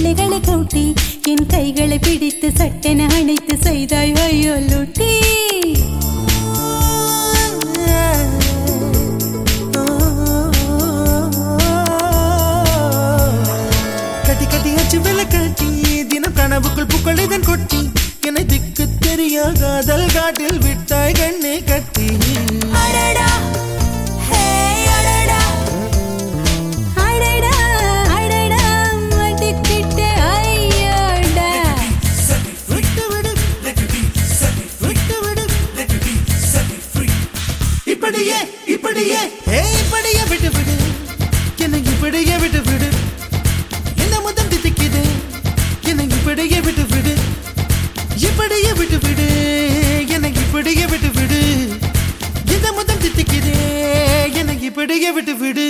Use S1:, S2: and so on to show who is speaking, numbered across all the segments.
S1: விழிகளை கூட்டி என் கைகளை பிடித்து சட்டென அணைத்து செய்தாய் ஐயோ லூட்டி
S2: கட்டி கட்டி அச்சு விளக்காட்டி தினம் கனவுக்குள் புகழிதன் கொட்டி என்னை திக்கு தெரியா காதல் காட்டில் விட்டாய் கண்ணை கட்டி
S1: அடடா ஹே அடடா அடடா அடடா மடிக்கிட்ட ஐயோடா
S2: விட்டு விடு விட்டு விடு இப்படியே இப்படியே ஏ இப்படியே விட்டு விடு என்னை இப்படியே விட்டு விடு என்ன முதம் தித்திக்குது என்னை இப்படியே விட்டு விடு இப்படியே விட்டு விடு என்னை இப்படியே விட்டு விடு இந்த முதம் தித்திக்குது என்னை இப்படியே விட்டு விடு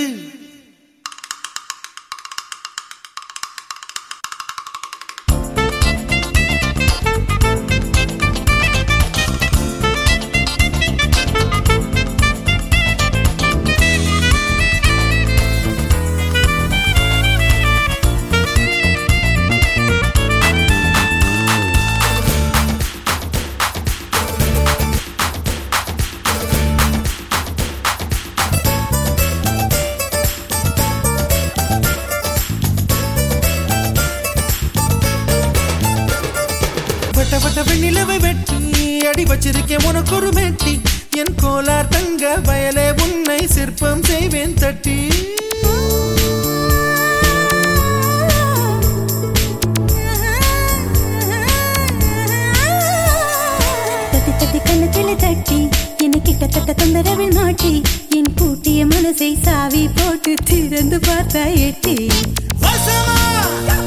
S2: வட்ட வட்ட வெண்ணிலவை வெட்டி அடி வச்சிருக்கேன் உனக்கு ஒரு மெட்டி என் கோலார் தங்க வயலே உன்னை சிற்பம் செய்வேன் தட்டி
S1: தட்டி தட்டி கண்ணத்தில தட்டி என்னை கிட்டத்தட்ட தொந்தரவில் மாட்டி என் பூட்டிய மனசை சாவி போட்டு திறந்து பார்த்தா எட்டி
S2: வசமா